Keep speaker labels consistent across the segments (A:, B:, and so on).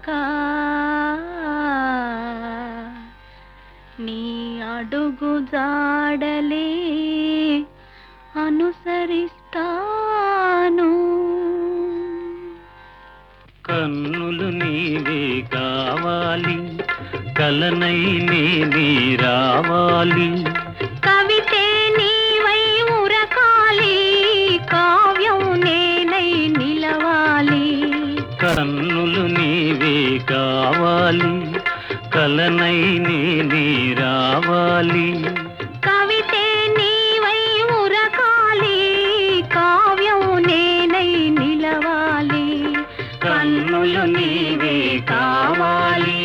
A: నీ అడుగు జాడలే అనుసరిస్తాను
B: కన్నులు నీవే కావాలి కలనై నేనే రావాలి
A: కవితే నీవై ఉరకాలి కావ్యం నేనై నిలవాలి
B: కన్నులు నీవే కావాలి కలనై నేనే రావాలి
A: కవితే నీవై ఉరకాలి కావ్యం నేనై నిలవాలి
B: కన్నులు నీవే కావాలి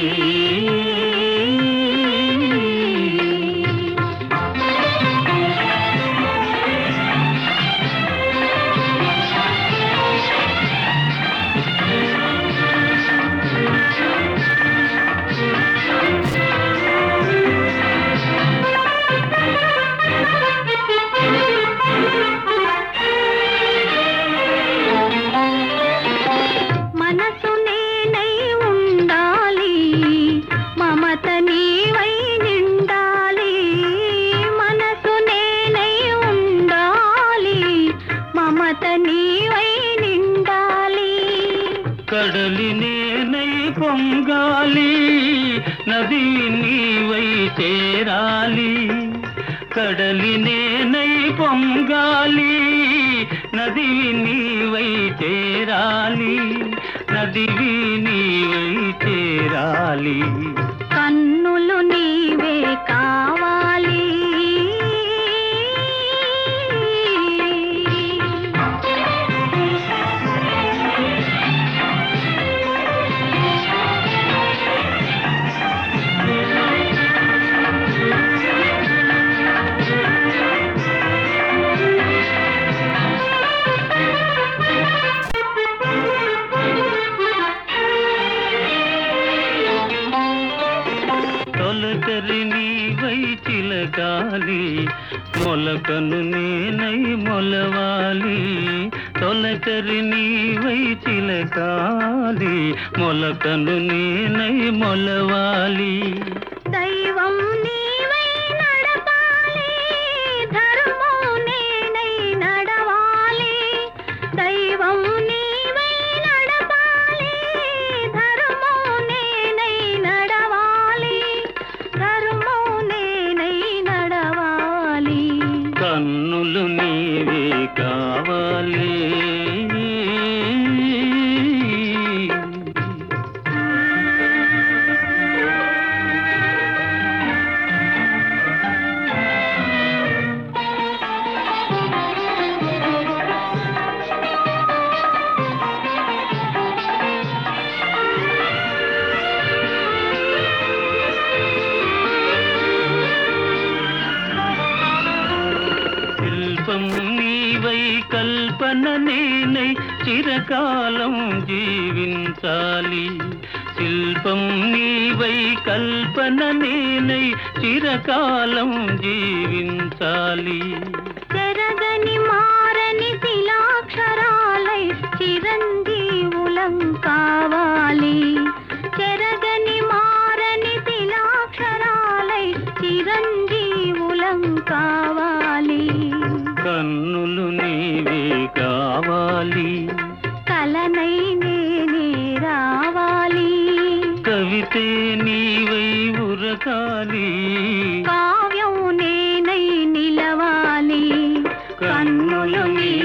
A: మనసు నేనై ఉండాలి మమత నీవై నిండాలి మనసు నేనై ఉండాలి మమత నీవై నిండాలి
B: కడలి నేనై పొంగాలి నది నీవై చేరాలి కడలి నేనై పొంగాలి నది నీవై చేరాలి నదివి నీవై చేరాలి
A: కన్నులు నీవే కావాలి
B: తొలకరి నీవై చిలకాలి మొలకను నేనై మొలవాలి తొలకరి నీవై చిలకాలి మొలకను నేనై మొలవాలి
A: దైవం నీవై నడపాలి ధర్మం నేనై నడవాలి దైవం నీవై నడపాలి ధర్మం నేనై నడవాలి ధర్మం నేనై నడవాలి
B: కన్నులు నీవే కావాలి శిల్పం నీవై కల్పన నేనై చిరకాలం జీవించాలి శిల్పం నీవై కల్పన నేనై చిరకాలం జీవించాలి
A: చెరగని మారని శిలాక్షరాలై చిరంజీవులం కావాలి చెరగని మారని శిలాక్షరాలై చిరంజీవులం కావాలి
B: కన్నులు నీవే కావాలి
A: కలనై నేనే రావాలి
B: కవితే నీవై ఉరకాలి
A: కావ్యం నేనై నిలవాలి కన్నులు మీ